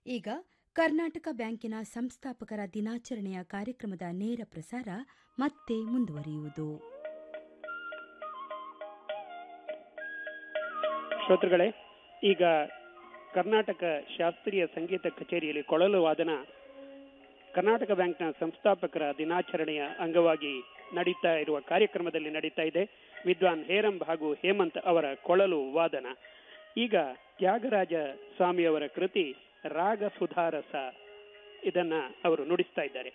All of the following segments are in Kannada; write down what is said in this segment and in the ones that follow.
ಈಗ ಕರ್ನಾಟಕ ಬ್ಯಾಂಕಿನ ಸಂಸ್ಥಾಪಕರ ದಿನಾಚರಣೆಯ ಕಾರ್ಯಕ್ರಮದ ನೇರ ಪ್ರಸಾರ ಮತ್ತೆ ಮುಂದುವರಿಯುವುದು ಶ್ರೋತೃಗಳೇ ಈಗ ಕರ್ನಾಟಕ ಶಾಸ್ತ್ರೀಯ ಸಂಗೀತ ಕಚೇರಿಯಲ್ಲಿ ಕೊಳಲು ವಾದನ ಕರ್ನಾಟಕ ಬ್ಯಾಂಕ್ನ ಸಂಸ್ಥಾಪಕರ ದಿನಾಚರಣೆಯ ಅಂಗವಾಗಿ ನಡೀತಾ ಇರುವ ಕಾರ್ಯಕ್ರಮದಲ್ಲಿ ನಡೀತಾ ಇದೆ ವಿದ್ವಾನ್ ಹೇರಂಬ್ ಹಾಗೂ ಹೇಮಂತ್ ಅವರ ಕೊಳಲು ವಾದನ ಈಗ ತ್ಯಾಗರಾಜ ಸ್ವಾಮಿಯವರ ಕೃತಿ ರಾಗ ಸುಧಾರಸ ಇದನ್ನ ಅವರು ನುಡಿಸ್ತಾ ಇದ್ದಾರೆ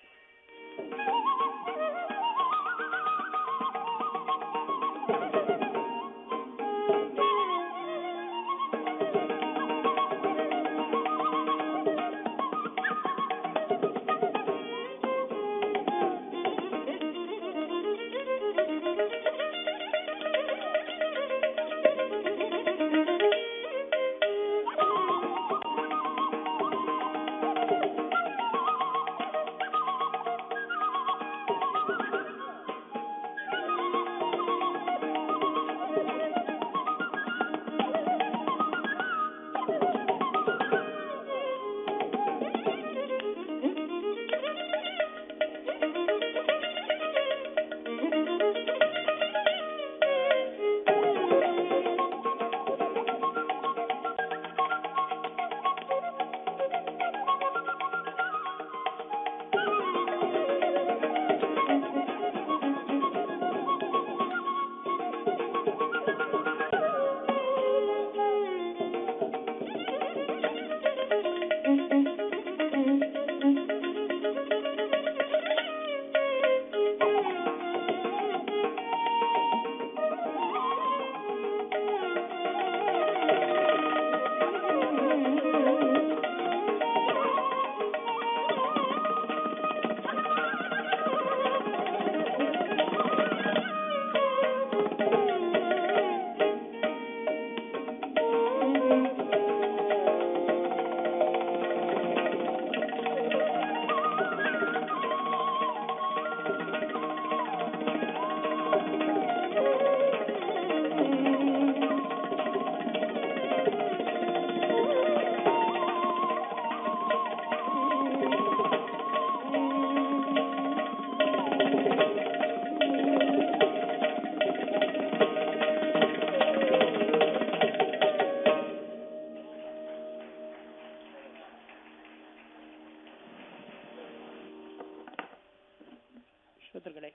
ಶ್ರೋತೃಗಳೇ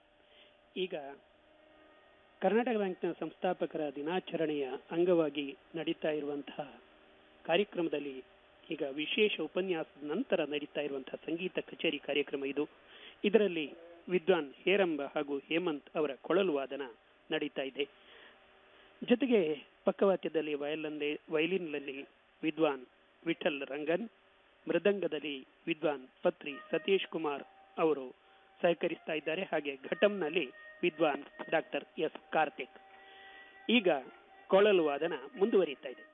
ಈಗ ಕರ್ನಾಟಕ ಬ್ಯಾಂಕ್ನ ಸಂಸ್ಥಾಪಕರ ದಿನಾಚರಣೆಯ ಅಂಗವಾಗಿ ನಡೀತಾ ಇರುವಂತಹ ಕಾರ್ಯಕ್ರಮದಲ್ಲಿ ಈಗ ವಿಶೇಷ ಉಪನ್ಯಾಸದ ನಂತರ ನಡೀತಾ ಇರುವಂತಹ ಸಂಗೀತ ಕಚೇರಿ ಕಾರ್ಯಕ್ರಮ ಇದು ಇದರಲ್ಲಿ ವಿದ್ವಾನ್ ಹೇರಂಬ ಹಾಗೂ ಹೇಮಂತ್ ಅವರ ಕೊಳಲು ವಾದನ ನಡೀತಾ ಇದೆ ಜೊತೆಗೆ ಪಕ್ಕವಾದ್ಯದಲ್ಲಿ ವಯಲನ್ನೇ ವಯಲಿನ್ನಲ್ಲಿ ವಿದ್ವಾನ್ ವಿಠಲ್ ರಂಗನ್ ಮೃದಂಗದಲ್ಲಿ ವಿದ್ವಾನ್ ಪತ್ರಿ ಸತೀಶ್ ಕುಮಾರ್ ಅವರು ಸಹಕರಿಸ್ತಾ ಇದ್ದಾರೆ ಹಾಗೆ ಘಟಂನಲ್ಲಿ ವಿದ್ವಾನ್ ಡಾಕ್ಟರ್ ಎಸ್ ಕಾರ್ತಿಕ್ ಈಗ ಕೊಳಲು ವಾದನ ಮುಂದುವರಿಯುತ್ತಾ ಇದೆ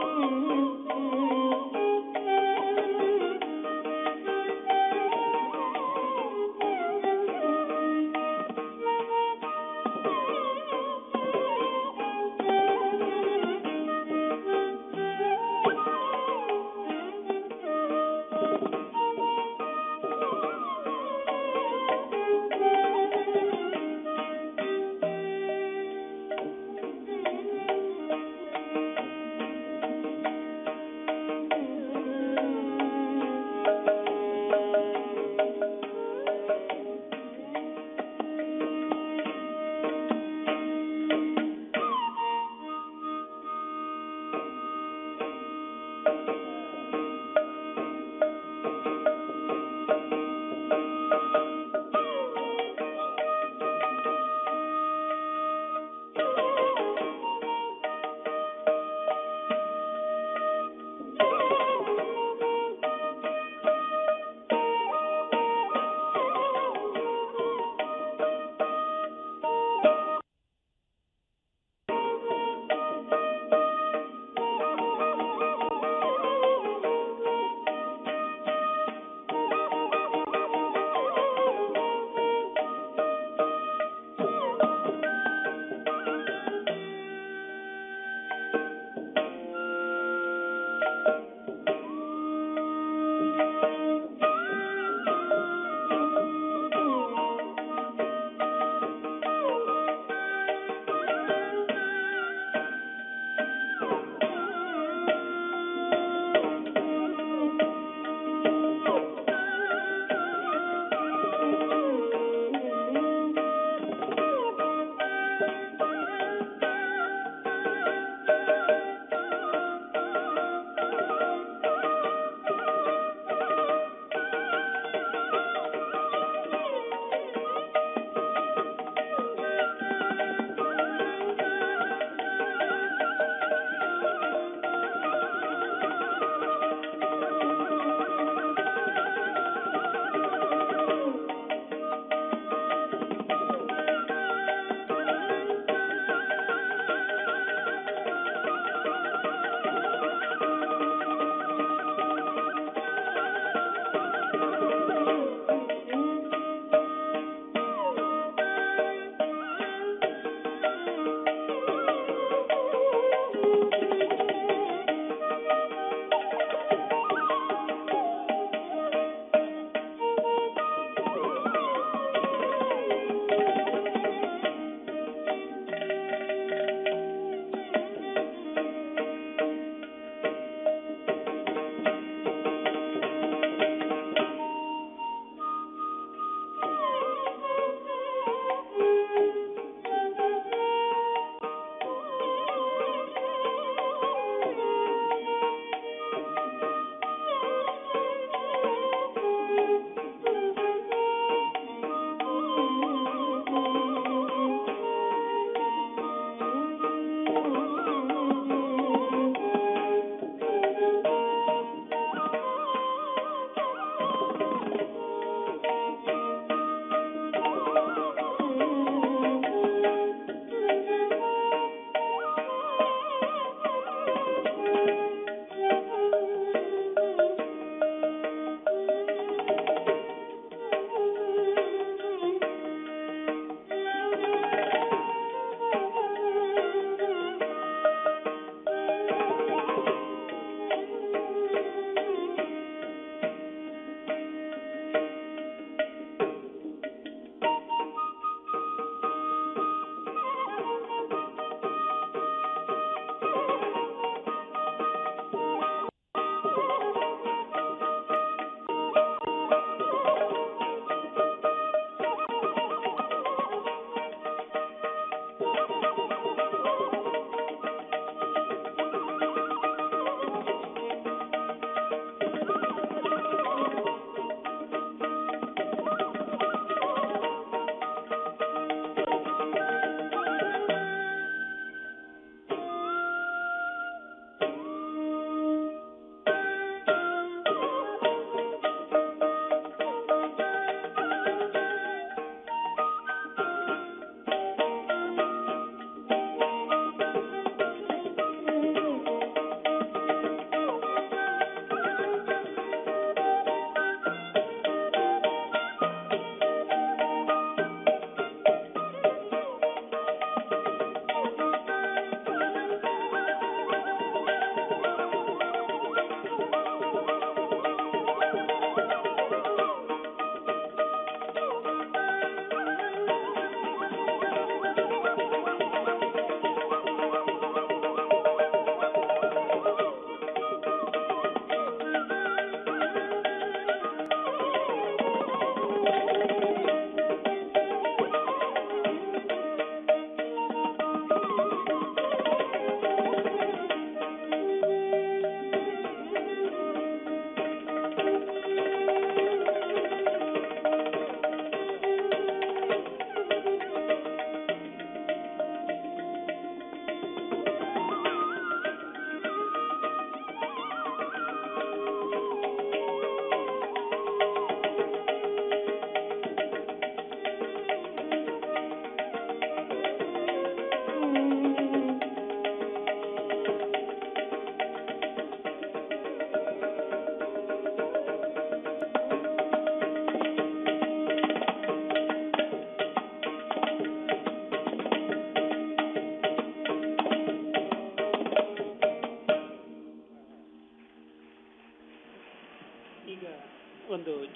Thank you.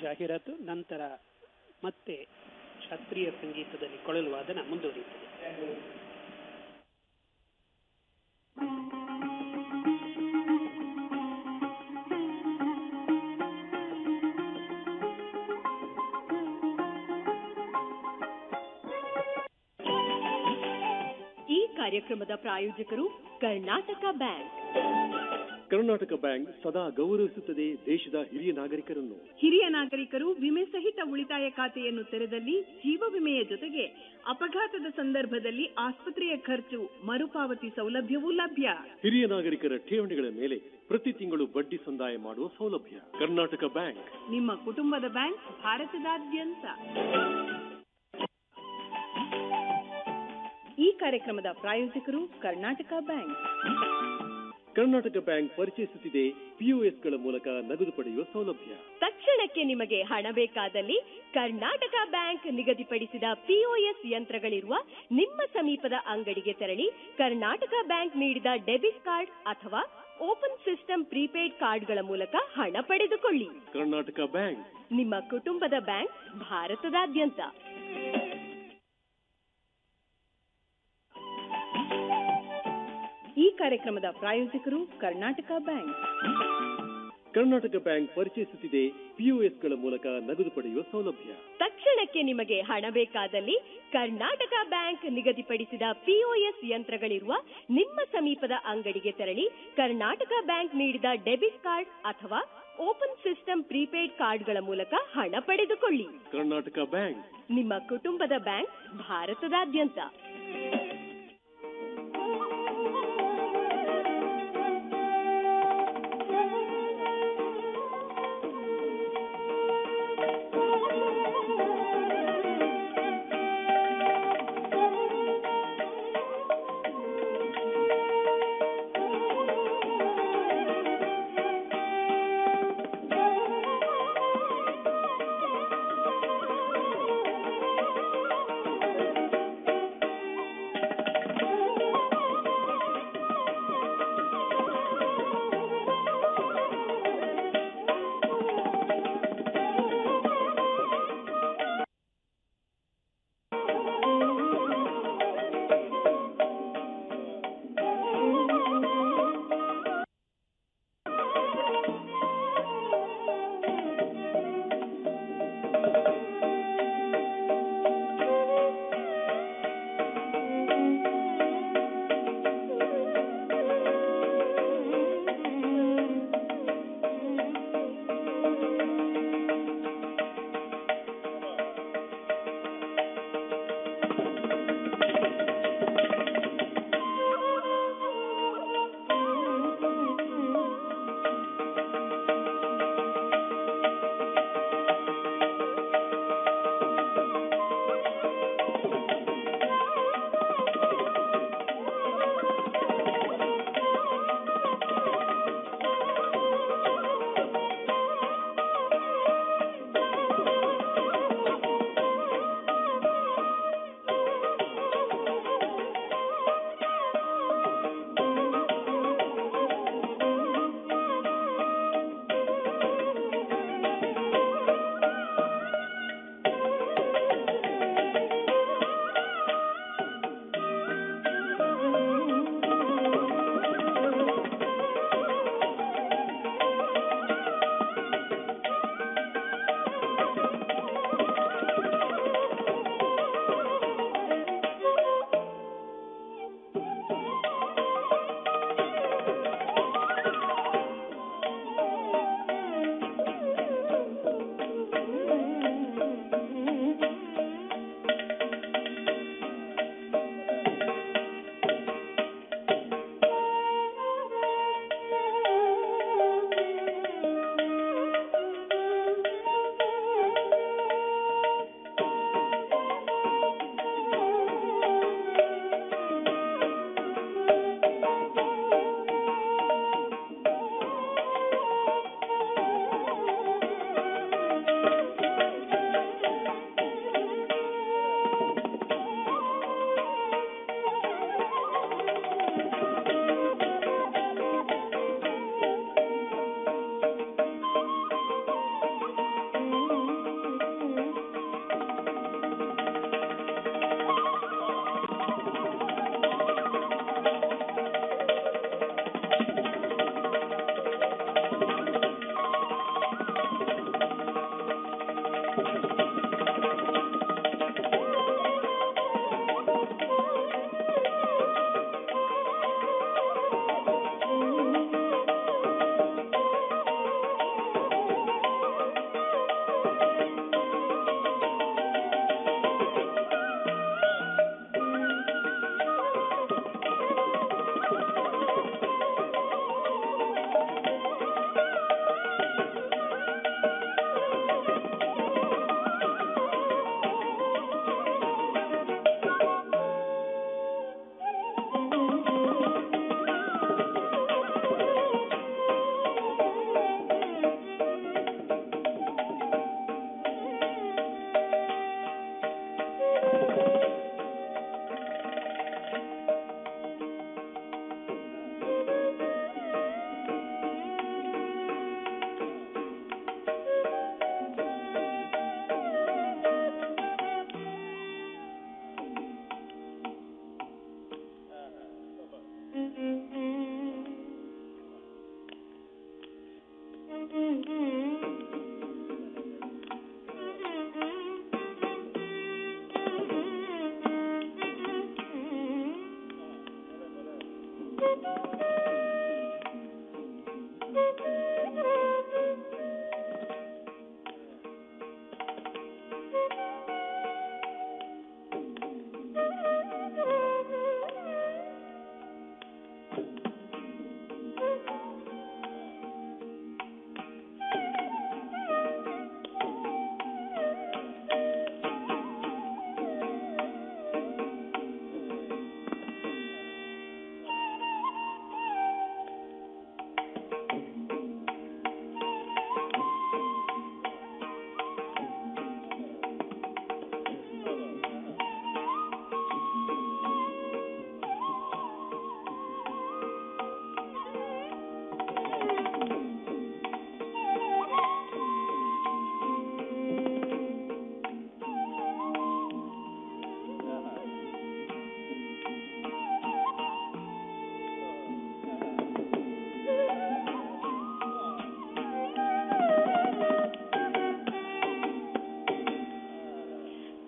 ಜಾಹೀರಾತು ನಂತರ ಮತ್ತೆ ಶಾಸ್ತ್ರೀಯ ಸಂಗೀತದಲ್ಲಿ ಕೊಳಲು ವಾದನ ಮುಂದುವರಿಯುತ್ತದೆ ಈ ಕಾರ್ಯಕ್ರಮದ ಪ್ರಾಯೋಜಕರು ಕರ್ನಾಟಕ ಬ್ಯಾಂಕ್ ಕರ್ನಾಟಕ ಬ್ಯಾಂಕ್ ಸದಾ ಗೌರವಿಸುತ್ತದೆ ದೇಶದ ಹಿರಿಯ ನಾಗರಿಕರನ್ನು ಹಿರಿಯ ನಾಗರಿಕರು ವಿಮೆ ಸಹಿತ ಉಳಿತಾಯ ಖಾತೆಯನ್ನು ತೆರೆದಲ್ಲಿ ಜೀವ ವಿಮೆಯ ಜೊತೆಗೆ ಅಪಘಾತದ ಸಂದರ್ಭದಲ್ಲಿ ಆಸ್ಪತ್ರೆಯ ಖರ್ಚು ಮರುಪಾವತಿ ಸೌಲಭ್ಯವೂ ಲಭ್ಯ ಹಿರಿಯ ನಾಗರಿಕರ ಠೇವಣಿಗಳ ಮೇಲೆ ಪ್ರತಿ ತಿಂಗಳು ಬಡ್ಡಿ ಸಂದಾಯ ಮಾಡುವ ಸೌಲಭ್ಯ ಕರ್ನಾಟಕ ಬ್ಯಾಂಕ್ ನಿಮ್ಮ ಕುಟುಂಬದ ಬ್ಯಾಂಕ್ ಭಾರತದಾದ್ಯಂತ ಈ ಕಾರ್ಯಕ್ರಮದ ಪ್ರಾಯೋಜಕರು ಕರ್ನಾಟಕ ಬ್ಯಾಂಕ್ ಕರ್ನಾಟಕ ಬ್ಯಾಂಕ್ ಪರಿಚಯಿಸುತ್ತಿದೆ ಪಿಒಎಸ್ಗಳ ಮೂಲಕ ನಗದು ಪಡೆಯುವ ಸೌಲಭ್ಯ ತಕ್ಷಣಕ್ಕೆ ನಿಮಗೆ ಹಣ ಬೇಕಾದಲ್ಲಿ ಕರ್ನಾಟಕ ಬ್ಯಾಂಕ್ ನಿಗದಿಪಡಿಸಿದ ಪಿಒಎಸ್ ಯಂತ್ರಗಳಿರುವ ನಿಮ್ಮ ಸಮೀಪದ ಅಂಗಡಿಗೆ ತೆರಳಿ ಕರ್ನಾಟಕ ಬ್ಯಾಂಕ್ ನೀಡಿದ ಡೆಬಿಟ್ ಕಾರ್ಡ್ ಅಥವಾ ಓಪನ್ ಸಿಸ್ಟಮ್ ಪ್ರೀಪೇಡ್ ಕಾರ್ಡ್ಗಳ ಮೂಲಕ ಹಣ ಪಡೆದುಕೊಳ್ಳಿ ಕರ್ನಾಟಕ ಬ್ಯಾಂಕ್ ನಿಮ್ಮ ಕುಟುಂಬದ ಬ್ಯಾಂಕ್ ಭಾರತದಾದ್ಯಂತ ಈ ಕಾರ್ಯಕ್ರಮದ ಪ್ರಾಯೋಜಕರು ಕರ್ನಾಟಕ ಬ್ಯಾಂಕ್ ಕರ್ನಾಟಕ ಬ್ಯಾಂಕ್ ಪರಿಚಯಿಸುತ್ತಿದೆ ಪಿಒಎಸ್ಗಳ ಮೂಲಕ ನಗದು ಪಡೆಯುವ ಸೌಲಭ್ಯ ತಕ್ಷಣಕ್ಕೆ ನಿಮಗೆ ಹಣ ಬೇಕಾದಲ್ಲಿ ಕರ್ನಾಟಕ ಬ್ಯಾಂಕ್ ನಿಗದಿಪಡಿಸಿದ ಪಿಒಎಸ್ ಯಂತ್ರಗಳಿರುವ ನಿಮ್ಮ ಸಮೀಪದ ಅಂಗಡಿಗೆ ತೆರಳಿ ಕರ್ನಾಟಕ ಬ್ಯಾಂಕ್ ನೀಡಿದ ಡೆಬಿಟ್ ಕಾರ್ಡ್ ಅಥವಾ ಓಪನ್ ಸಿಸ್ಟಮ್ ಪ್ರೀಪೇಡ್ ಕಾರ್ಡ್ಗಳ ಮೂಲಕ ಹಣ ಪಡೆದುಕೊಳ್ಳಿ ಕರ್ನಾಟಕ ಬ್ಯಾಂಕ್ ನಿಮ್ಮ ಕುಟುಂಬದ ಬ್ಯಾಂಕ್ ಭಾರತದಾದ್ಯಂತ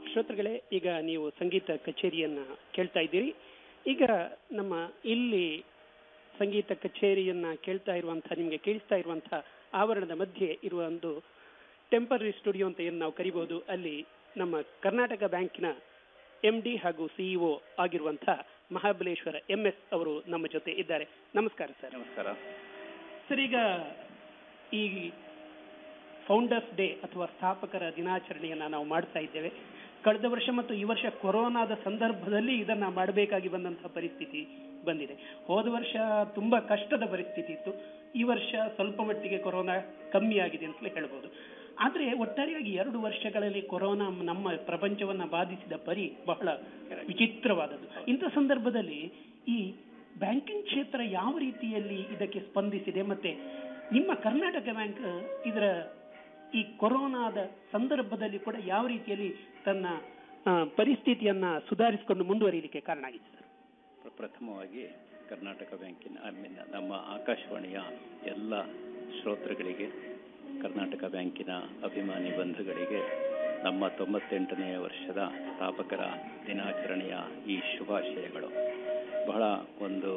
ಶ್ರೋತೃಗಳೇ ಈಗ ನೀವು ಸಂಗೀತ ಕಚೇರಿಯನ್ನ ಕೇಳ್ತಾ ಇದ್ದೀರಿ ಈಗ ನಮ್ಮ ಇಲ್ಲಿ ಸಂಗೀತ ಕಚೇರಿಯನ್ನ ಕೇಳ್ತಾ ಇರುವಂತಹ ನಿಮಗೆ ಕೇಳಿಸ್ತಾ ಇರುವಂತಹ ಆವರಣದ ಮಧ್ಯೆ ಇರುವ ಒಂದು ಟೆಂಪರರಿ ಸ್ಟುಡಿಯೋ ಅಂತ ಏನು ನಾವು ಕರಿಬಹುದು ಅಲ್ಲಿ ನಮ್ಮ ಕರ್ನಾಟಕ ಬ್ಯಾಂಕಿನ ಎಂ ಡಿ ಹಾಗೂ ಸಿಇಒ ಆಗಿರುವಂತಹ ಮಹಾಬಲೇಶ್ವರ ಎಂ ಎಸ್ ಅವರು ನಮ್ಮ ಜೊತೆ ಇದ್ದಾರೆ ನಮಸ್ಕಾರ ಸರ್ ನಮಸ್ಕಾರ ಸರ್ ಈಗ ಈ ಫೌಂಡರ್ಸ್ ಡೇ ಅಥವಾ ಸ್ಥಾಪಕರ ದಿನಾಚರಣೆಯನ್ನ ನಾವು ಮಾಡ್ತಾ ಇದ್ದೇವೆ ಕಳೆದ ವರ್ಷ ಮತ್ತು ಈ ವರ್ಷ ಕೊರೋನಾದ ಸಂದರ್ಭದಲ್ಲಿ ಇದನ್ನ ಮಾಡಬೇಕಾಗಿ ಬಂದಂತಹ ಪರಿಸ್ಥಿತಿ ಬಂದಿದೆ ಹೋದ ವರ್ಷ ತುಂಬಾ ಕಷ್ಟದ ಪರಿಸ್ಥಿತಿ ಇತ್ತು ಈ ವರ್ಷ ಸ್ವಲ್ಪ ಮಟ್ಟಿಗೆ ಕೊರೋನಾ ಕಮ್ಮಿ ಆಗಿದೆ ಅಂತಲೇ ಹೇಳ್ಬೋದು ಆದ್ರೆ ಒಟ್ಟಾರೆಯಾಗಿ ಎರಡು ವರ್ಷಗಳಲ್ಲಿ ಕೊರೋನಾ ನಮ್ಮ ಪ್ರಪಂಚವನ್ನ ಬಾಧಿಸಿದ ಪರಿ ಬಹಳ ವಿಚಿತ್ರವಾದದ್ದು ಇಂಥ ಸಂದರ್ಭದಲ್ಲಿ ಈ ಬ್ಯಾಂಕಿಂಗ್ ಕ್ಷೇತ್ರ ಯಾವ ರೀತಿಯಲ್ಲಿ ಇದಕ್ಕೆ ಸ್ಪಂದಿಸಿದೆ ಮತ್ತೆ ನಿಮ್ಮ ಕರ್ನಾಟಕ ಬ್ಯಾಂಕ್ ಇದರ ಈ ಕೊರೋನಾದ ಸಂದರ್ಭದಲ್ಲಿ ಕೂಡ ಯಾವ ರೀತಿಯಲ್ಲಿ ತನ್ನ ಆ, ಪರಿಸ್ಥಿತಿಯನ್ನ ಸುಧಾರಿಸಿಕೊಂಡು ಮುಂದುವರಿಯಲಿಕ್ಕೆ ಕಾರಣ ಆಗಿದೆ ಸರ್ ಪ್ರ- ಪ್ರಥಮವಾಗಿ ಕರ್ನಾಟಕ ಬ್ಯಾಂಕಿನ ಐ ಮೀನ್ ನಮ್ಮ ಆಕಾಶವಾಣಿಯ ಎಲ್ಲ ಶ್ರೋತೃಗಳಿಗೆ ಕರ್ನಾಟಕ ಬ್ಯಾಂಕಿನ ಅಭಿಮಾನಿ ಬಂಧುಗಳಿಗೆ ನಮ್ಮ ತೊಂಬತ್ತೆಂಟನೆಯ ವರ್ಷದ ಸ್ಥಾಪಕರ ದಿನಾಚರಣೆಯ ಈ ಶುಭಾಶಯಗಳು ಬಹಳ ಒಂದು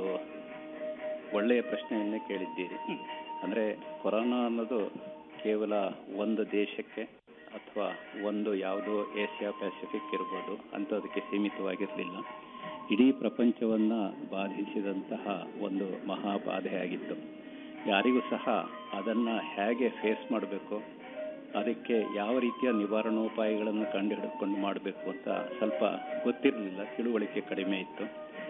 ಒಳ್ಳೆಯ ಪ್ರಶ್ನೆಯನ್ನೇ ಕೇಳಿದ್ದೀರಿ ಅಂದ್ರೆ ಕೊರೋನಾ ಅನ್ನೋದು ಕೇವಲ ಒಂದು ದೇಶಕ್ಕೆ ಅಥವಾ ಒಂದು ಯಾವುದೋ ಏಷ್ಯಾ ಪ್ಯಾಸಿಫಿಕ್ ಇರ್ಬೋದು ಅಂಥದಕ್ಕೆ ಸೀಮಿತವಾಗಿರಲಿಲ್ಲ ಇಡೀ ಪ್ರಪಂಚವನ್ನ ಬಾಧಿಸಿದಂತಹ ಒಂದು ಮಹಾಬಾಧೆಯಾಗಿತ್ತು ಯಾರಿಗೂ ಸಹ ಅದನ್ನ ಹೇಗೆ ಫೇಸ್ ಮಾಡಬೇಕು ಅದಕ್ಕೆ ಯಾವ ರೀತಿಯ ನಿವಾರಣೋಪಾಯಗಳನ್ನು ಕಂಡು ಹಿಡ್ಕೊಂಡು ಮಾಡಬೇಕು ಅಂತ ಸ್ವಲ್ಪ ಗೊತ್ತಿರಲಿಲ್ಲ ತಿಳುವಳಿಕೆ ಕಡಿಮೆ ಇತ್ತು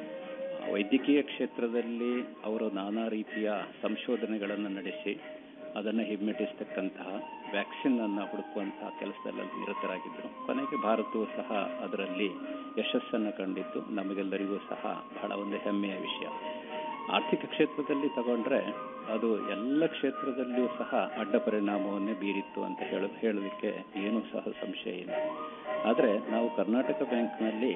ವೈದ್ಯಕೀಯ ಕ್ಷೇತ್ರದಲ್ಲಿ ಅವರು ನಾನಾ ರೀತಿಯ ಸಂಶೋಧನೆಗಳನ್ನು ನಡೆಸಿ ಅದನ್ನು ಹಿಮ್ಮೆಟ್ಟಿಸ್ತಕ್ಕಂತಹ ವ್ಯಾಕ್ಸಿನ್ ಅನ್ನು ಹುಡುಕುವಂತಹ ಕೆಲಸದಲ್ಲಿ ನಿರತರಾಗಿದ್ದರು ಕೊನೆಗೆ ಭಾರತವು ಸಹ ಅದರಲ್ಲಿ ಯಶಸ್ಸನ್ನು ಕಂಡಿದ್ದು ನಮಗೆಲ್ಲರಿಗೂ ಸಹ ಬಹಳ ಒಂದು ಹೆಮ್ಮೆಯ ವಿಷಯ ಆರ್ಥಿಕ ಕ್ಷೇತ್ರದಲ್ಲಿ ತಗೊಂಡ್ರೆ ಅದು ಎಲ್ಲ ಕ್ಷೇತ್ರದಲ್ಲಿಯೂ ಸಹ ಅಡ್ಡ ಪರಿಣಾಮವನ್ನೇ ಬೀರಿತ್ತು ಅಂತ ಹೇಳ ಹೇಳೋದಕ್ಕೆ ಏನೂ ಸಹ ಸಂಶಯ ಇಲ್ಲ ಆದರೆ ನಾವು ಕರ್ನಾಟಕ ಬ್ಯಾಂಕ್ನಲ್ಲಿ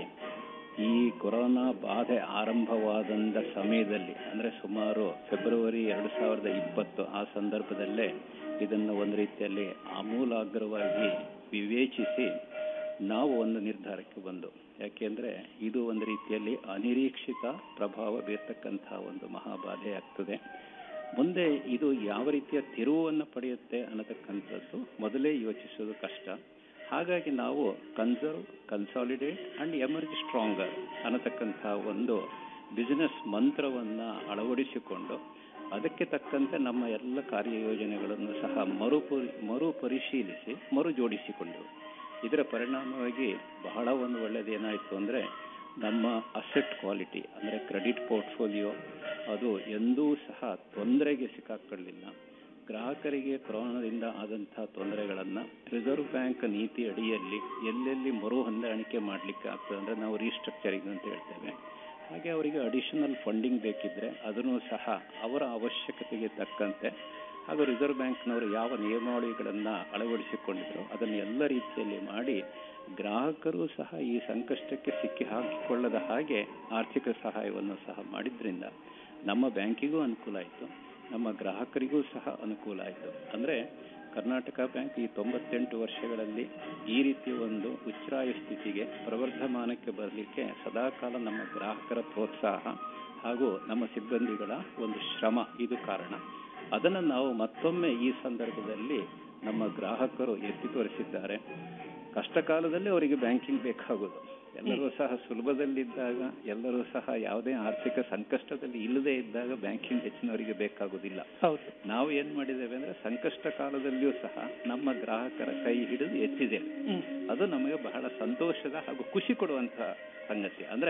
ಈ ಕೊರೋನಾ ಬಾಧೆ ಆರಂಭವಾದಂಥ ಸಮಯದಲ್ಲಿ ಅಂದರೆ ಸುಮಾರು ಫೆಬ್ರವರಿ ಎರಡು ಸಾವಿರದ ಇಪ್ಪತ್ತು ಆ ಸಂದರ್ಭದಲ್ಲೇ ಇದನ್ನು ಒಂದು ರೀತಿಯಲ್ಲಿ ಆಮೂಲಾಗ್ರವಾಗಿ ವಿವೇಚಿಸಿ ನಾವು ಒಂದು ನಿರ್ಧಾರಕ್ಕೆ ಬಂದು ಯಾಕೆಂದ್ರೆ ಇದು ಒಂದು ರೀತಿಯಲ್ಲಿ ಅನಿರೀಕ್ಷಿತ ಪ್ರಭಾವ ಬೀರ್ತಕ್ಕಂತಹ ಒಂದು ಮಹಾಬಾಧೆ ಆಗ್ತದೆ ಮುಂದೆ ಇದು ಯಾವ ರೀತಿಯ ತಿರುವನ್ನು ಪಡೆಯುತ್ತೆ ಅನ್ನತಕ್ಕಂಥದ್ದು ಮೊದಲೇ ಯೋಚಿಸೋದು ಕಷ್ಟ ಹಾಗಾಗಿ ನಾವು conserve consolidate and emerge stronger ಅನ್ನತಕ್ಕಂತಹ ಒಂದು ಬಿಸಿನೆಸ್ ಮಂತ್ರವನ್ನ ಅಳವಡಿಸಿಕೊಂಡು ಅದಕ್ಕೆ ತಕ್ಕಂತೆ ನಮ್ಮ ಎಲ್ಲ ಕಾರ್ಯಯೋಜನೆಗಳನ್ನು ಸಹ ಮರುಪರಿ ಮರುಪರಿಶೀಲಿಸಿ ಮರು ಜೋಡಿಸಿಕೊಂಡೆವು ಇದರ ಪರಿಣಾಮವಾಗಿ ಬಹಳ ಒಂದು ಒಳ್ಳೆಯದೇನಾಯಿತು ಅಂದರೆ ನಮ್ಮ ಅಸೆಟ್ ಕ್ವಾಲಿಟಿ ಅಂದರೆ ಕ್ರೆಡಿಟ್ ಪೋರ್ಟ್ಫೋಲಿಯೋ ಅದು ಎಂದೂ ಸಹ ತೊಂದರೆಗೆ ಸಿಕ್ಕಾಕೊಳ್ಳಿಲ್ಲ ಗ್ರಾಹಕರಿಗೆ ಕೊರೋನಾದಿಂದ ಆದಂತಹ ತೊಂದರೆಗಳನ್ನು ರಿಸರ್ವ್ ಬ್ಯಾಂಕ್ ನೀತಿ ಅಡಿಯಲ್ಲಿ ಎಲ್ಲೆಲ್ಲಿ ಮರು ಹೊಂದಾಣಿಕೆ ಮಾಡಲಿಕ್ಕೆ ಆಗ್ತದೆ ಅಂದರೆ ನಾವು ರೀಸ್ಟ್ರಕ್ಚರಿಂಗ್ ಅಂತ ಹೇಳ್ತೇವೆ ಹಾಗೆ ಅವರಿಗೆ ಅಡಿಷನಲ್ ಫಂಡಿಂಗ್ ಬೇಕಿದ್ರೆ ಅದನ್ನು ಸಹ ಅವರ ಅವಶ್ಯಕತೆಗೆ ತಕ್ಕಂತೆ ಹಾಗೂ ರಿಸರ್ವ್ ಬ್ಯಾಂಕ್ನವರು ಯಾವ ನಿಯಮಾವಳಿಗಳನ್ನು ಅಳವಡಿಸಿಕೊಂಡಿದ್ರು ಅದನ್ನು ಎಲ್ಲ ರೀತಿಯಲ್ಲಿ ಮಾಡಿ ಗ್ರಾಹಕರು ಸಹ ಈ ಸಂಕಷ್ಟಕ್ಕೆ ಸಿಕ್ಕಿ ಹಾಕಿಕೊಳ್ಳದ ಹಾಗೆ ಆರ್ಥಿಕ ಸಹಾಯವನ್ನು ಸಹ ಮಾಡಿದ್ರಿಂದ ನಮ್ಮ ಬ್ಯಾಂಕಿಗೂ ಅನುಕೂಲ ಆಯಿತು ನಮ್ಮ ಗ್ರಾಹಕರಿಗೂ ಸಹ ಅನುಕೂಲ ಆಯಿತು ಅಂದರೆ ಕರ್ನಾಟಕ ಬ್ಯಾಂಕ್ ಈ ತೊಂಬತ್ತೆಂಟು ವರ್ಷಗಳಲ್ಲಿ ಈ ರೀತಿಯ ಒಂದು ಉಚ್ಛ್ರಾಯ ಸ್ಥಿತಿಗೆ ಪ್ರವರ್ಧಮಾನಕ್ಕೆ ಬರಲಿಕ್ಕೆ ಸದಾಕಾಲ ನಮ್ಮ ಗ್ರಾಹಕರ ಪ್ರೋತ್ಸಾಹ ಹಾಗೂ ನಮ್ಮ ಸಿಬ್ಬಂದಿಗಳ ಒಂದು ಶ್ರಮ ಇದು ಕಾರಣ ಅದನ್ನು ನಾವು ಮತ್ತೊಮ್ಮೆ ಈ ಸಂದರ್ಭದಲ್ಲಿ ನಮ್ಮ ಗ್ರಾಹಕರು ಎತ್ತಿ ತೋರಿಸಿದ್ದಾರೆ ಕಷ್ಟ ಕಾಲದಲ್ಲಿ ಅವರಿಗೆ ಬ್ಯಾಂಕಿಂಗ್ ಬೇಕಾಗೋದು ಎಲ್ಲರೂ ಸಹ ಸುಲಭದಲ್ಲಿದ್ದಾಗ ಎಲ್ಲರೂ ಸಹ ಯಾವುದೇ ಆರ್ಥಿಕ ಸಂಕಷ್ಟದಲ್ಲಿ ಇಲ್ಲದೆ ಇದ್ದಾಗ ಬ್ಯಾಂಕಿಂಗ್ ಹೆಚ್ಚಿನವರಿಗೆ ಬೇಕಾಗುವುದಿಲ್ಲ ಹೌದು ನಾವು ಏನ್ ಮಾಡಿದ್ದೇವೆ ಅಂದ್ರೆ ಸಂಕಷ್ಟ ಕಾಲದಲ್ಲಿಯೂ ಸಹ ನಮ್ಮ ಗ್ರಾಹಕರ ಕೈ ಹಿಡಿದು ಎತ್ತಿದ್ದೇವೆ ಹ್ಮ್. ಅದು ನಮಗೆ ಬಹಳ ಸಂತೋಷದ ಹಾಗೂ ಖುಷಿ ಕೊಡುವಂತಹ ಸಂಗತಿ ಅಂದ್ರೆ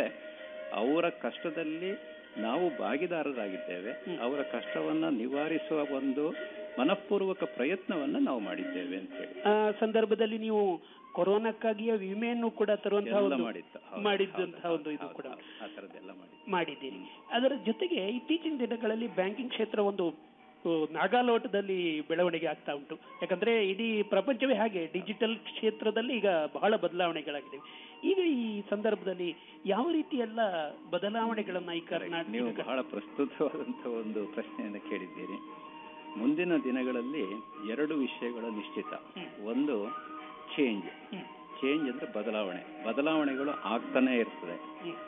ಅವರ ಕಷ್ಟದಲ್ಲಿ ನಾವು ಭಾಗಿದಾರರಾಗಿದ್ದೇವೆ ಅವರ ಕಷ್ಟವನ್ನ ನಿವಾರಿಸುವ ಒಂದು ಮನಃಪೂರ್ವಕ ಪ್ರಯತ್ನವನ್ನ ನಾವು ಮಾಡಿದ್ದೇವೆ ಅಂತ ಹೇಳಿ ಆ ಸಂದರ್ಭದಲ್ಲಿ ನೀವು ಕೊರೋನಾಕ್ಕಾಗಿಯೇ ವಿಮೆಯನ್ನು ಕೂಡ ತರುವಂತಹ ಎಲ್ಲ ಒಂದು ಮಾಡಿತ್ತು ಹೌದು, ಮಾಡಿದ್ದಂತಹ ಹೌದು, ಒಂದು ಇದು ಹೌದು, ಕೂಡ ಹೌದು, ಆ ಥರದ್ದೆಲ್ಲ ಮಾಡಿದ್ದು ಮಾಡಿದ್ದೀರಿ ಅದರ ಜೊತೆಗೆ ಇತ್ತೀಚಿನ ದಿನಗಳಲ್ಲಿ ಬ್ಯಾಂಕಿಂಗ್ ಕ್ಷೇತ್ರ ಒಂದು ಆ, ನಾಗಾಲೋಟದಲ್ಲಿ ಬೆಳವಣಿಗೆ ಆಗ್ತಾ ಉಂಟು ಯಾಕಂದ್ರೆ ಇಡೀ ಪ್ರಪಂಚವೇ ಹಾಗೆ ಡಿಜಿಟಲ್ ಕ್ಷೇತ್ರದಲ್ಲಿ ಈಗ ಬಹಳ ಬದಲಾವಣೆಗಳಾಗಿದೆ ಈಗ ಈ ಸಂದರ್ಭದಲ್ಲಿ ಯಾವ ರೀತಿ ಎಲ್ಲ ಬದಲಾವಣೆಗಳನ್ನ ಈ ನೀವು ಕರ್ನಾಟಕ ಬಹಳ ಪ್ರಸ್ತುತವಾದಂತಹ ಒಂದು ಪ್ರಶ್ನೆಯನ್ನು ಕೇಳಿದ್ದೀರಿ ಮುಂದಿನ ದಿನಗಳಲ್ಲಿ ಎರಡು ವಿಷಯಗಳು ನಿಶ್ಚಿತ ಒಂದು ಚೇಂಜ್ ಚೇಂಜ್ ಅಂದ್ರೆ ಬದಲಾವಣೆ ಬದಲಾವಣೆಗಳು ಆಗ್ತಾನೆ ಇರ್ತದೆ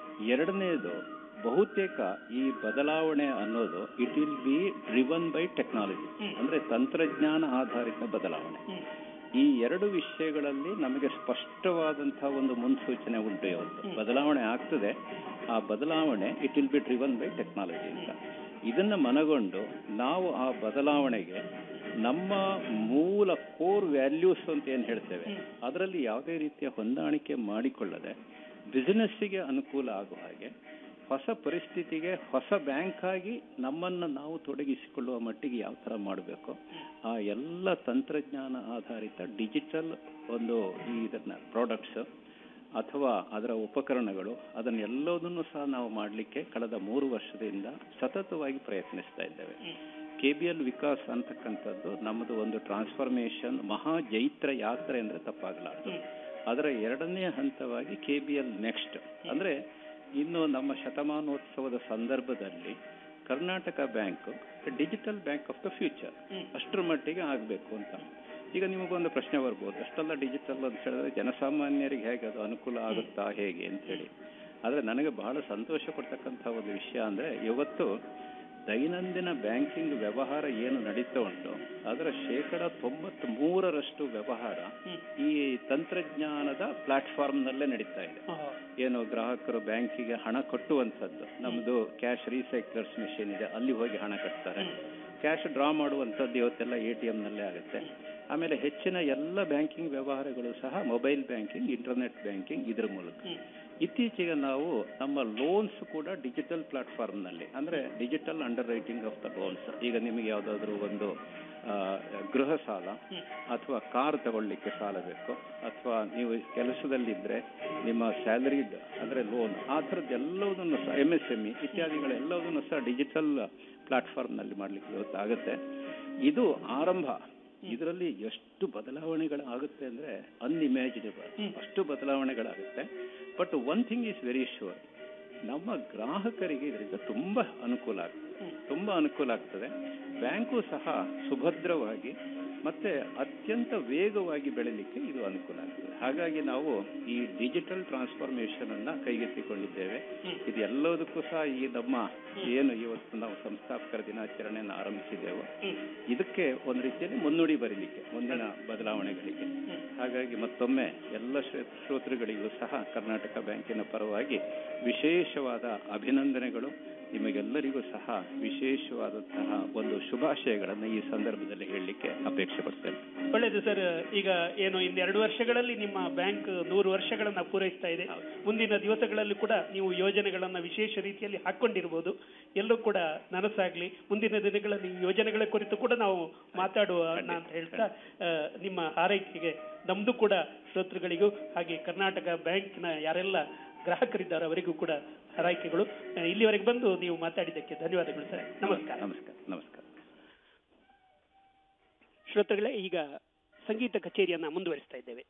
ಎರಡನೇದು ಬಹುತೇಕ ಈ ಬದಲಾವಣೆ ಅನ್ನೋದು it will be driven by technology ಅಂದ್ರೆ ತಂತ್ರಜ್ಞಾನ ಆಧಾರಿತ ಬದಲಾವಣೆ ಈ ಎರಡು ವಿಷಯಗಳಲ್ಲಿ ನಮಗೆ ಸ್ಪಷ್ಟವಾದಂತಹ ಒಂದು ಮುನ್ಸೂಚನೆ ಉಂಟು ಇವತ್ತು ಬದಲಾವಣೆ ಆಗ್ತದೆ ಆ ಬದಲಾವಣೆ it will be driven by technology ಅಂತ ಇದನ್ನ ಮನಗೊಂಡು ನಾವು ಆ ಬದಲಾವಣೆಗೆ ನಮ್ಮ ಮೂಲ ಕೋರ್ ವ್ಯಾಲ್ಯೂಸ್ ಅಂತ ಏನ್ ಹೇಳ್ತೇವೆ ಅದರಲ್ಲಿ ಯಾವುದೇ ರೀತಿಯ ಹೊಂದಾಣಿಕೆ ಮಾಡಿಕೊಳ್ಳದೆ ಬಿಸಿನೆಸ್ಸಿಗೆ ಅನುಕೂಲ ಆಗುವ ಹಾಗೆ ಹೊಸ ಪರಿಸ್ಥಿತಿಗೆ ಹೊಸ ಬ್ಯಾಂಕ್ ಆಗಿ ನಮ್ಮನ್ನು ನಾವು ತೊಡಗಿಸಿಕೊಳ್ಳುವ ಮಟ್ಟಿಗೆ ಯಾವ ತರ ಮಾಡಬೇಕು ಆ ಎಲ್ಲ ತಂತ್ರಜ್ಞಾನ ಆಧಾರಿತ ಡಿಜಿಟಲ್ ಒಂದು ಈ ಇದನ್ನ ಪ್ರಾಡಕ್ಟ್ಸ್ ಅಥವಾ ಅದರ ಉಪಕರಣಗಳು ಅದನ್ನೆಲ್ಲದನ್ನು ಸಹ ನಾವು ಮಾಡಲಿಕ್ಕೆ ಕಳೆದ ಮೂರು ವರ್ಷದಿಂದ ಸತತವಾಗಿ ಪ್ರಯತ್ನಿಸ್ತಾ ಇದ್ದೇವೆ ಕೆ ಬಿ ಎಲ್ ವಿಕಾಸ್ ಅಂತಕ್ಕಂಥದ್ದು ನಮ್ಮದು ಒಂದು ಟ್ರಾನ್ಸ್ಫಾರ್ಮೇಶನ್ ಮಹಾ ಜೈತ್ರ ಯಾತ್ರೆ ಅಂದ್ರೆ ತಪ್ಪಾಗಲಾರದು ಅದರ ಎರಡನೇ ಹಂತವಾಗಿ ಕೆ ಬಿ ಎಲ್ ನೆಕ್ಸ್ಟ್ ಅಂದ್ರೆ ಇನ್ನು ನಮ್ಮ ಶತಮಾನೋತ್ಸವದ ಸಂದರ್ಭದಲ್ಲಿ Karnataka bank digital bank of the future ಅಷ್ಟರ ಮಟ್ಟಿಗೆ ಆಗಬೇಕು ಅಂತ ಈಗ ನಿಮಗೊಂದು ಪ್ರಶ್ನೆ ಬರ್ಬೋದು ಅಷ್ಟೆಲ್ಲ ಡಿಜಿಟಲ್ ಅಂತ ಹೇಳಿದ್ರೆ ಜನಸಾಮಾನ್ಯರಿಗೆ ಹೇಗೆ ಅದು ಅನುಕೂಲ ಆಗುತ್ತಾ ಹೇಗೆ ಅಂತ ಹೇಳಿ ಆದ್ರೆ ನನಗೆ ಬಹಳ ಸಂತೋಷ ಕೊಡ್ತಕ್ಕಂಥ ಒಂದು ವಿಷಯ ಅಂದ್ರೆ ಇವತ್ತು ದೈನಂದಿನ ಬ್ಯಾಂಕಿಂಗ್ ವ್ಯವಹಾರ ಏನು ನಡೀತಾ ಉಂಟು ಅದರ ಶೇಕಡ ತೊಂಬತ್ ಮೂರರಷ್ಟು ವ್ಯವಹಾರ ಈ ತಂತ್ರಜ್ಞಾನದ ಪ್ಲಾಟ್ಫಾರ್ಮ್ ನಲ್ಲೇ ನಡೀತಾ ಇದೆ ಏನು ಗ್ರಾಹಕರು ಬ್ಯಾಂಕಿಗೆ ಹಣ ಕಟ್ಟುವಂಥದ್ದು ನಮ್ದು ಕ್ಯಾಶ್ ರೀಸೈಕ್ಲರ್ಸ್ ಮಿಷಿನ್ ಇದೆ ಅಲ್ಲಿ ಹೋಗಿ ಹಣ ಕಟ್ತಾರೆ ಕ್ಯಾಶ್ ಡ್ರಾ ಮಾಡುವಂಥದ್ದು ಇವತ್ತೆಲ್ಲ ಎ ಟಿ ನಲ್ಲೇ ಆಗುತ್ತೆ ಆಮೇಲೆ ಹೆಚ್ಚಿನ ಎಲ್ಲ ಬ್ಯಾಂಕಿಂಗ್ ವ್ಯವಹಾರಗಳು ಸಹ ಮೊಬೈಲ್ ಬ್ಯಾಂಕಿಂಗ್ ಇಂಟರ್ನೆಟ್ ಬ್ಯಾಂಕಿಂಗ್ ಇದ್ರ ಮೂಲಕ ಇತ್ತೀಚೆಗೆ ನಾವು ನಮ್ಮ ಲೋನ್ಸ್ ಕೂಡ ಡಿಜಿಟಲ್ ಪ್ಲಾಟ್ಫಾರ್ಮ್ ನಲ್ಲಿ ಅಂದ್ರೆ digital underwriting of the loans ಈಗ ನಿಮಗೆ ಯಾವ್ದಾದ್ರು ಒಂದು ಆ, ಗೃಹ ಸಾಲ ಅಥವಾ ಕಾರ್ ತಗೊಳ್ಳಿಕ್ಕೆ ಸಾಲ ಬೇಕು ಅಥವಾ ನೀವು ಕೆಲಸದಲ್ಲಿದ್ರೆ ನಿಮ್ಮ ಸ್ಯಾಲರಿಡ್ ಅಂದ್ರೆ ಲೋನ್ ಆ ಥರದ್ದು ಎಲ್ಲವನ್ನೂ ಸಹ ಎಂ ಎಸ್ ಎಂ ಇ ಇತ್ಯಾದಿಗಳೆಲ್ಲವನ್ನೂ ಸಹ ಡಿಜಿಟಲ್ ಪ್ಲಾಟ್ಫಾರ್ಮ್ ನಲ್ಲಿ ಮಾಡ್ಲಿಕ್ಕೆ ಇವತ್ತಾಗುತ್ತೆ ಇದು ಆರಂಭ ಇದರಲ್ಲಿ ಎಷ್ಟು ಬದಲಾವಣೆಗಳಾಗುತ್ತೆ ಅಂದ್ರೆ ಅನ್ಇಮ್ಯಾಜಿನಬಲ್ ಅಷ್ಟು ಬದಲಾವಣೆಗಳಾಗುತ್ತೆ but one thing is very sure ನಮ್ಮ ಗ್ರಾಹಕರಿಗೆ ಇದರಿಂದ ತುಂಬಾ ಅನುಕೂಲ ಆಗ್ತದೆ ತುಂಬಾ ಅನುಕೂಲ ಆಗ್ತದೆ ಬ್ಯಾಂಕು ಸಹ ಸುಭದ್ರವಾಗಿ ಮತ್ತೆ ಅತ್ಯಂತ ವೇಗವಾಗಿ ಬೆಳಿಲಿಕ್ಕೆ ಇದು ಅನುಕೂಲ ಆಗ್ತದೆ ಹಾಗಾಗಿ ನಾವು ಈ ಡಿಜಿಟಲ್ ಟ್ರಾನ್ಸ್ಫಾರ್ಮೇಶನ್ ಅನ್ನ ಕೈಗೆತ್ತಿಕೊಂಡಿದ್ದೇವೆ ಇದು ಎಲ್ಲದಕ್ಕೂ ಸಹ ಈ ನಮ್ಮ ಏನು ಇವತ್ತು ನಾವು ಸಂಸ್ಥಾಪಕರ ದಿನಾಚರಣೆಯನ್ನು ಆರಂಭಿಸಿದ್ದೇವೆ ಇದಕ್ಕೆ ಒಂದು ರೀತಿಯಲ್ಲಿ ಮುನ್ನುಡಿ ಬರೀಲಿಕ್ಕೆ ಮುಂದಿನ ಬದಲಾವಣೆಗಳಿಗೆ ಹಾಗಾಗಿ ಮತ್ತೊಮ್ಮೆ ಎಲ್ಲ ಶ್ರೋ- ಶ್ರೋತೃಗಳಿಗೂ ಸಹ ಕರ್ನಾಟಕ ಬ್ಯಾಂಕಿನ ಪರವಾಗಿ ವಿಶೇಷವಾದ ಅಭಿನಂದನೆಗಳು ನಿಮಗೆಲ್ಲರಿಗೂ ಸಹ ವಿಶೇಷವಾದಂತಹ ಒಂದು ಶುಭಾಶಯಗಳನ್ನು ಈ ಸಂದರ್ಭದಲ್ಲಿ ಹೇಳಲಿಕ್ಕೆ ಅಪೇಕ್ಷೆ ಪಡ್ತೇನೆ ಒಳ್ಳೆಯದು ಸರ್ ಈಗ ಏನು ಇನ್ನೆರಡು ವರ್ಷಗಳಲ್ಲಿ ನಿಮ್ಮ ಬ್ಯಾಂಕ್ ನೂರು ವರ್ಷಗಳನ್ನ ಪೂರೈಸ್ತಾ ಇದೆ ಮುಂದಿನ ದಿವಸಗಳಲ್ಲಿ ಕೂಡ ನೀವು ಯೋಜನೆಗಳನ್ನ ವಿಶೇಷ ರೀತಿಯಲ್ಲಿ ಹಾಕೊಂಡಿರ್ಬೋದು ಎಲ್ಲೂ ಕೂಡ ನನಸಾಗ್ಲಿ ಮುಂದಿನ ದಿನಗಳಲ್ಲಿ ಈ ಯೋಜನೆಗಳ ಕುರಿತು ಕೂಡ ನಾವು ಮಾತಾಡುವ ಅಂತ ಹೇಳ್ತಾ ಆ, ನಿಮ್ಮ ಹಾರೈಕೆಗೆ ನಮ್ದು ಕೂಡ ಶ್ರೋತೃಗಳಿಗೂ ಹಾಗೆ ಕರ್ನಾಟಕ ಬ್ಯಾಂಕ್ನ ಯಾರೆಲ್ಲ ಗ್ರಾಹಕರಿದ್ದಾರೆ ಅವರಿಗೂ ಕೂಡ ಹಾರೈಕೆಗಳು ಆ, ಇಲ್ಲಿವರೆಗೆ ಬಂದು ನೀವು ಮಾತಾಡಿದ್ದಕ್ಕೆ ಧನ್ಯವಾದಗಳು ಸರ್ ನಮಸ್ಕಾರ ನಮಸ್ಕಾರ ನಮಸ್ಕಾರ ಶ್ರೋತೃಗಳೇ ಈಗ ಸಂಗೀತ ಕಚೇರಿಯನ್ನ ಮುಂದುವರಿಸ್ತಾ ಇದ್ದೇವೆ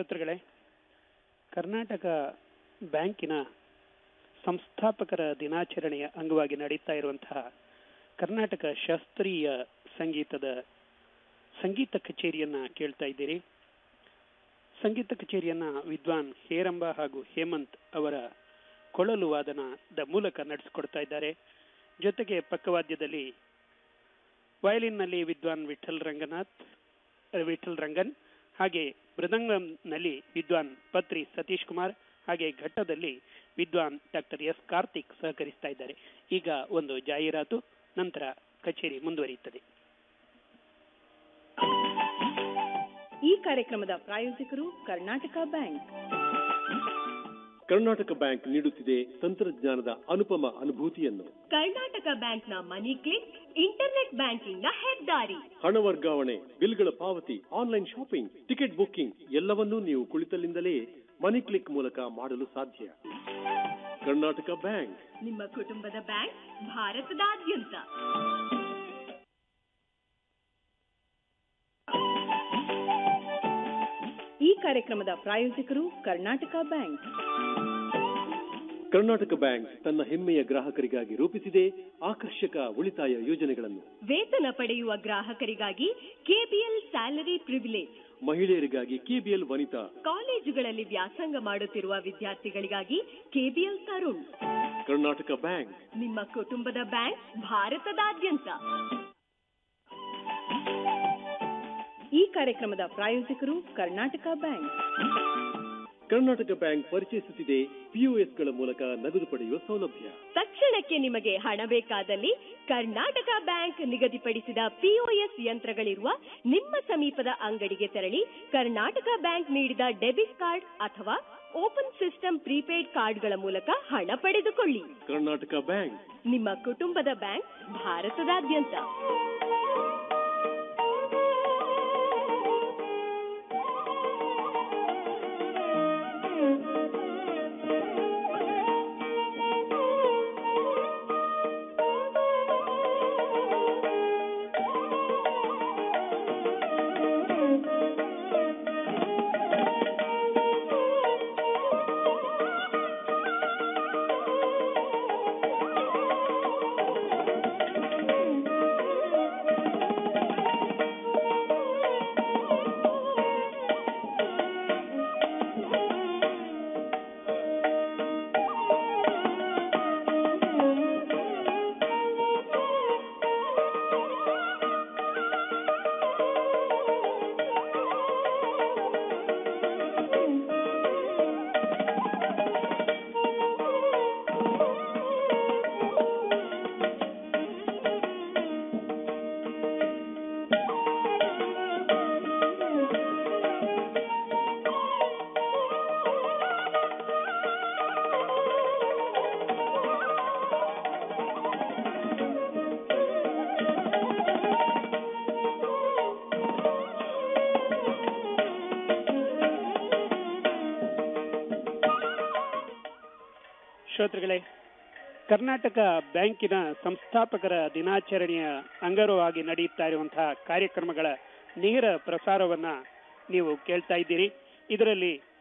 ಶ್ರೋತೃಗಳೇ ಕರ್ನಾಟಕ ಬ್ಯಾಂಕಿನ ಸಂಸ್ಥಾಪಕರ ದಿನಾಚರಣೆಯ ಅಂಗವಾಗಿ ನಡೀತಾ ಇರುವಂತಹ ಕರ್ನಾಟಕ ಶಾಸ್ತ್ರೀಯ ಸಂಗೀತದ ಸಂಗೀತ ಕಚೇರಿಯನ್ನ ಕೇಳ್ತಾ ಇದ್ದೀರಿ ಸಂಗೀತ ಕಚೇರಿಯನ್ನ ವಿದ್ವಾನ್ ಹೇರಂಬ ಹಾಗೂ ಹೇಮಂತ್ ಅವರ ಕೊಳಲು ವಾದನದ ಮೂಲಕ ನಡೆಸಿಕೊಡ್ತಾ ಇದ್ದಾರೆ ಜೊತೆಗೆ ಪಕ್ಕವಾದ್ಯದಲ್ಲಿ ವಯಲಿನ್ನಲ್ಲಿ ವಿದ್ವಾನ್ ವಿಠಲ್ ರಂಗನಾಥ್ ಅಹ್, ವಿಠಲ್ ರಂಗನ್ ಹಾಗೆ ಮೃದಂಗಂನಲ್ಲಿ ವಿದ್ವಾನ್ ಪತ್ರಿ ಸತೀಶ್ ಕುಮಾರ್ ಹಾಗೆ ಘಟ್ಟದಲ್ಲಿ ವಿದ್ವಾನ್ ಡಾಕ್ಟರ್ ಎಸ್ ಕಾರ್ತಿಕ್ ಸಹಕರಿಸ್ತಾ ಇದ್ದಾರೆ ಈಗ ಒಂದು ಜಾಹೀರಾತು ನಂತರ ಕಚೇರಿ ಮುಂದುವರಿಯುತ್ತದೆ ಈ ಕಾರ್ಯಕ್ರಮದ ಪ್ರಾಯೋಜಕರು ಕರ್ನಾಟಕ ಬ್ಯಾಂಕ್ ಕರ್ನಾಟಕ ಬ್ಯಾಂಕ್ ನೀಡುತ್ತಿದೆ ತಂತ್ರಜ್ಞಾನದ ಅನುಪಮ ಅನುಭೂತಿಯನ್ನು ಕರ್ನಾಟಕ ಬ್ಯಾಂಕ್ನ ಮನಿ ಕ್ಲಿಕ್ ಇಂಟರ್ನೆಟ್ ಬ್ಯಾಂಕಿಂಗ್ನ ಹೆದ್ದಾರಿ ಹಣ ವರ್ಗಾವಣೆ ಬಿಲ್ಗಳ ಪಾವತಿ ಆನ್ಲೈನ್ ಶಾಪಿಂಗ್ ಟಿಕೆಟ್ ಬುಕ್ಕಿಂಗ್ ಎಲ್ಲವನ್ನೂ ನೀವು ಕುಳಿತಲ್ಲಿಂದಲೇ ಮನಿ ಕ್ಲಿಕ್ ಮೂಲಕ ಮಾಡಲು ಸಾಧ್ಯ ಕರ್ನಾಟಕ ಬ್ಯಾಂಕ್ ನಿಮ್ಮ ಕುಟುಂಬದ ಬ್ಯಾಂಕ್ ಭಾರತದಾದ್ಯಂತ ಈ ಕಾರ್ಯಕ್ರಮದ ಪ್ರಾಯೋಜಕರು ಕರ್ನಾಟಕ ಬ್ಯಾಂಕ್ ಕರ್ನಾಟಕ ಬ್ಯಾಂಕ್ ತನ್ನ ಹೆಮ್ಮೆಯ ಗ್ರಾಹಕರಿಗಾಗಿ ರೂಪಿಸಿದೆ ಆಕರ್ಷಕ ಉಳಿತಾಯ ಯೋಜನೆಗಳನ್ನು ವೇತನ ಪಡೆಯುವ ಗ್ರಾಹಕರಿಗಾಗಿ ಕೆಬಿಎಲ್ ಸ್ಯಾಲರಿ ಪ್ರಿವಿಲೇಜ್ ಮಹಿಳೆಯರಿಗಾಗಿ ಕೆಬಿಎಲ್ ವನಿತಾ ಕಾಲೇಜುಗಳಲ್ಲಿ ವ್ಯಾಸಂಗ ಮಾಡುತ್ತಿರುವ ವಿದ್ಯಾರ್ಥಿಗಳಿಗಾಗಿ ಕೆಬಿಎಲ್ ತರುಣ್ ಕರ್ನಾಟಕ ಬ್ಯಾಂಕ್ ನಿಮ್ಮ ಕುಟುಂಬದ ಬ್ಯಾಂಕ್ ಭಾರತದಾದ್ಯಂತ ಈ ಕಾರ್ಯಕ್ರಮದ ಪ್ರಾಯೋಜಕರು ಕರ್ನಾಟಕ ಬ್ಯಾಂಕ್ ಕರ್ನಾಟಕ ಬ್ಯಾಂಕ್ ಪರಿಚಯಿಸುತ್ತಿದೆ ಪಿಒಎಸ್ಗಳ ಮೂಲಕ ನಗದು ಪಡೆಯುವ ಸೌಲಭ್ಯ ತಕ್ಷಣಕ್ಕೆ ನಿಮಗೆ ಹಣ ಬೇಕಾದಲ್ಲಿ ಕರ್ನಾಟಕ ಬ್ಯಾಂಕ್ ನಿಗದಿಪಡಿಸಿದ ಪಿಒಎಸ್ ಯಂತ್ರಗಳಿರುವ ನಿಮ್ಮ ಸಮೀಪದ ಅಂಗಡಿಗೆ ತೆರಳಿ ಕರ್ನಾಟಕ ಬ್ಯಾಂಕ್ ನೀಡಿದ ಡೆಬಿಟ್ ಕಾರ್ಡ್ ಅಥವಾ ಓಪನ್ ಸಿಸ್ಟಮ್ ಪ್ರೀಪೇಡ್ ಕಾರ್ಡ್ಗಳ ಮೂಲಕ ಹಣ ಪಡೆದುಕೊಳ್ಳಿ ಕರ್ನಾಟಕ ಬ್ಯಾಂಕ್ ನಿಮ್ಮ ಕುಟುಂಬದ ಬ್ಯಾಂಕ್ ಭಾರತದಾದ್ಯಂತ ಶ್ರೋತೃಗಳೇ ಕರ್ನಾಟಕ ಬ್ಯಾಂಕಿನ ಸಂಸ್ಥಾಪಕರ ದಿನಾಚರಣೆಯ ಅಂಗರವಾಗಿ ನಡೆಯುತ್ತಾ ಇರುವಂತಹ ಕಾರ್ಯಕ್ರಮಗಳ ನೇರ ಪ್ರಸಾರವನ್ನ ನೀವು ಕೇಳ್ತಾ ಇದ್ದೀರಿ ಇದರಲ್ಲಿ